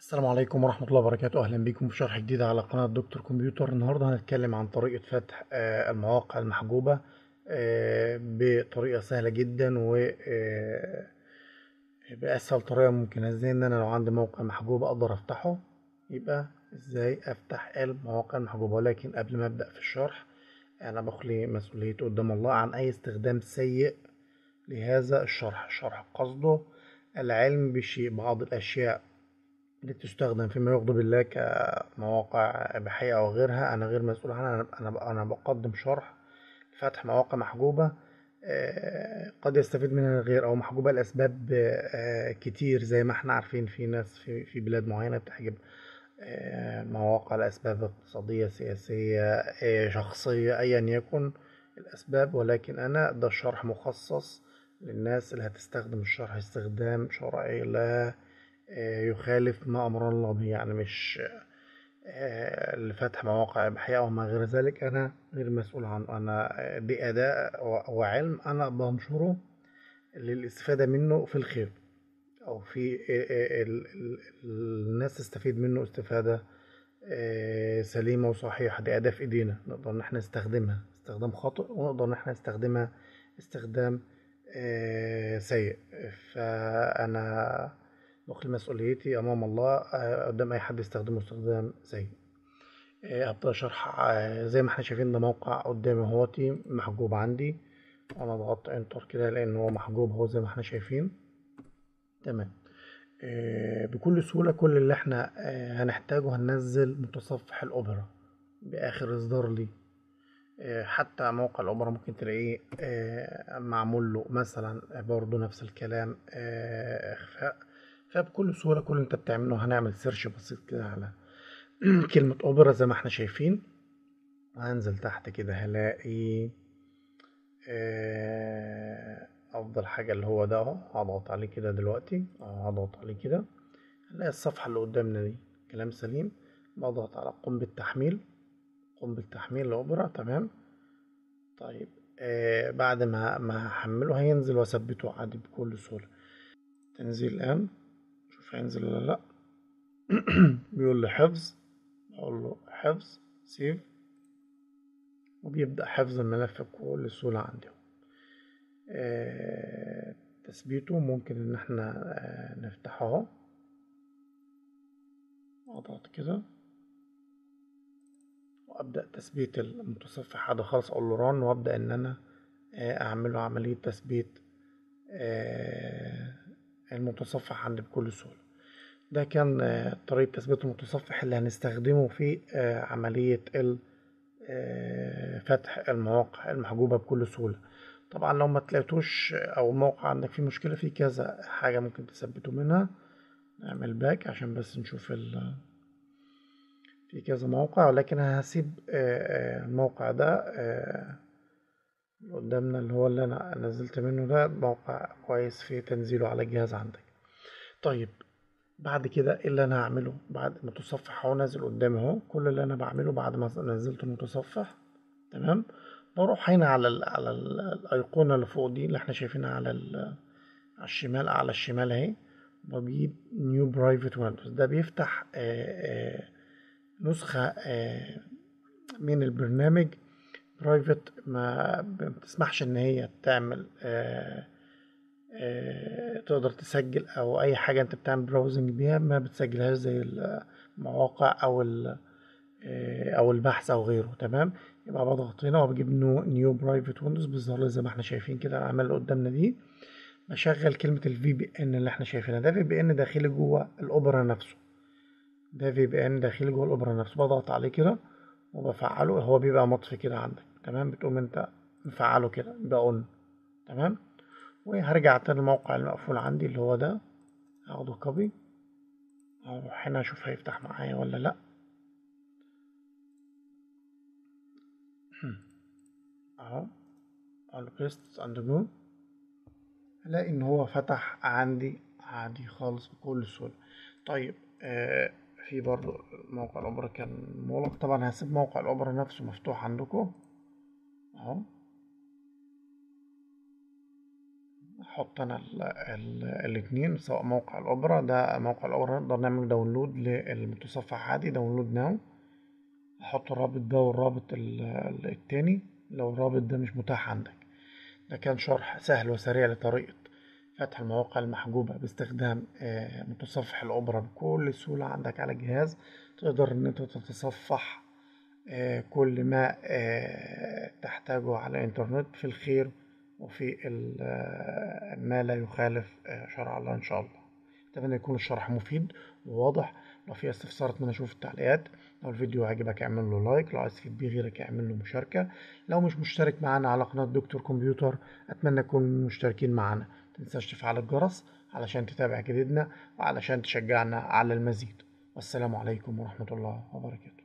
السلام عليكم ورحمة الله وبركاته أهلا بكم في شرح جديد على قناة دكتور كمبيوتر النهاردة هنتكلم عن طريقة فتح آه، المواقع المحجوبة آه، بطريقة سهلة جدا و آه، بأسهل طريقة ممكنة ازاي ان انا لو عندي موقع محجوب اقدر افتحه يبقى ازاي افتح المواقع المحجوبة ولكن قبل ما ابدأ في الشرح انا بخلي مسؤوليتي قدام الله عن اي استخدام سيء لهذا الشرح الشرح قصده العلم بشيء بعض الاشياء اللي تستخدم فيما يغضب الله كمواقع إباحية أو غيرها أنا غير مسؤول عنها أنا أنا أنا بقدم شرح لفتح مواقع محجوبة آه، قد يستفيد منها الغير أو محجوبة لأسباب آه، كتير زي ما احنا عارفين في ناس في في بلاد معينة بتحجب آه، مواقع لأسباب اقتصادية سياسية شخصية أيا يكن الأسباب ولكن أنا ده شرح مخصص للناس اللي هتستخدم الشرح استخدام شرعي لا يخالف ما أمر الله به يعني مش آه، لفتح مواقع إباحية أو ما غير ذلك أنا غير مسؤول عنه أنا دي أداء وعلم أنا بنشره للاستفادة منه في الخير أو في الناس تستفيد منه استفادة آه، سليمة وصحيحة دي أداة في إيدينا نقدر إن احنا نستخدمها استخدام خاطئ ونقدر إن احنا نستخدمها استخدام آه، سيء فأنا واخد مسؤوليتي أمام الله آه، قدام أي حد يستخدمه استخدام سيء آه، أبدأ شرح آه، زي ما احنا شايفين ده موقع قدامي اهوتي محجوب عندي أنا ضغطت انتر كده لأن هو محجوب اهو زي ما احنا شايفين تمام بكل سهولة كل اللي احنا هنحتاجه هننزل متصفح الأوبرا بآخر إصدار ليه حتى موقع الأوبرا ممكن تلاقيه معمول له مثلا برضه نفس الكلام إخفاء فبكل سهولة كل اللي انت بتعمله هنعمل سيرش بسيط كده على كلمة اوبرا زي ما احنا شايفين وهنزل تحت كده هلاقي آه، افضل حاجة اللي هو ده اهو هضغط عليه كده دلوقتي اهو هضغط عليه كده هنلاقي الصفحة اللي قدامنا دي كلام سليم بضغط على قم بالتحميل قم بالتحميل لاوبرا تمام طيب آه بعد ما ما هحمله هينزل واثبته عادي بكل سهولة تنزيل الان هينزل ولا لا بيقول لي حفظ بقول له حفظ سيف وبيبدأ حفظ الملف بكل سهولة عندي آه تثبيته ممكن ان احنا آه نفتحه اهو اضغط كده وابدأ تثبيت المتصفح هذا خلاص اقول له ران وابدأ ان انا آه اعمله عملية تثبيت آه المتصفح عندي بكل سهولة ده كان آه، طريقة تثبيت المتصفح اللي هنستخدمه في آه، عملية آه، فتح المواقع المحجوبة بكل سهولة طبعا لو ما تلاقيتوش او الموقع عندك فيه مشكلة في كذا حاجة ممكن تثبته منها نعمل باك عشان بس نشوف ال في كذا موقع ولكن هسيب الموقع ده قدامنا اللي هو اللي انا نزلت منه ده موقع كويس في تنزيله على الجهاز عندك طيب بعد كده ايه اللي انا هعمله بعد المتصفح اهو نازل قدامي اهو كل اللي انا بعمله بعد ما نزلت المتصفح تمام بروح هنا على ال على ال الايقونه اللي فوق دي اللي احنا شايفينها على على الشمال على الشمال اهي بجيب نيو برايفت ويندوز ده بيفتح آآ آآ نسخة آآ من البرنامج برايفت ما بتسمحش ان هي تعمل تقدر تسجل او اي حاجه انت بتعمل براوزنج بيها ما بتسجلهاش زي المواقع او او البحث او غيره تمام يبقى بضغط هنا وبجيب نيو برايفت ويندوز بيظهر لي زي ما احنا شايفين كده العمل اللي قدامنا دي بشغل كلمه الفي بي ان اللي احنا شايفينها ده في بي ان داخلي جوه الاوبرا نفسه ده في بي ان داخلي جوه الاوبرا نفسه بضغط عليه كده وبفعله هو بيبقى مطفي كده عندك تمام بتقوم انت مفعله كده يبقى اون تمام وهرجع تاني الموقع المقفول عندي اللي هو ده هاخده كوبي اروح هنا اشوف هيفتح معايا ولا لا اهو اقول بيست اند جو هلاقي ان هو فتح عندي عادي خالص بكل سهولة طيب آه في برضو موقع الاوبرا كان مغلق طبعا هسيب موقع الاوبرا نفسه مفتوح عندكم اهو احط انا ال- ال- الاتنين سواء موقع الاوبرا ده موقع الاوبرا نقدر نعمل داونلود للمتصفح عادي داونلود ناو احط الرابط ده والرابط ال- ال- التاني لو الرابط ده مش متاح عندك ده كان شرح سهل وسريع لطريقة فتح المواقع المحجوبة باستخدام آه، متصفح الأوبرا بكل سهولة عندك على الجهاز تقدر إن أنت تتصفح آه، كل ما آه، تحتاجه على الإنترنت في الخير وفي ال- آه، ما لا يخالف آه، شرع الله إن شاء الله أتمنى يكون الشرح مفيد وواضح لو في استفسار اتمنى اشوف التعليقات لو الفيديو عجبك اعمل له لايك لو عايز تفيد بيه غيرك اعمل له مشاركة لو مش مشترك معانا على قناة دكتور كمبيوتر اتمنى تكونوا مشتركين معانا متنساش تفعل الجرس علشان تتابع جديدنا وعلشان تشجعنا على المزيد والسلام عليكم ورحمة الله وبركاته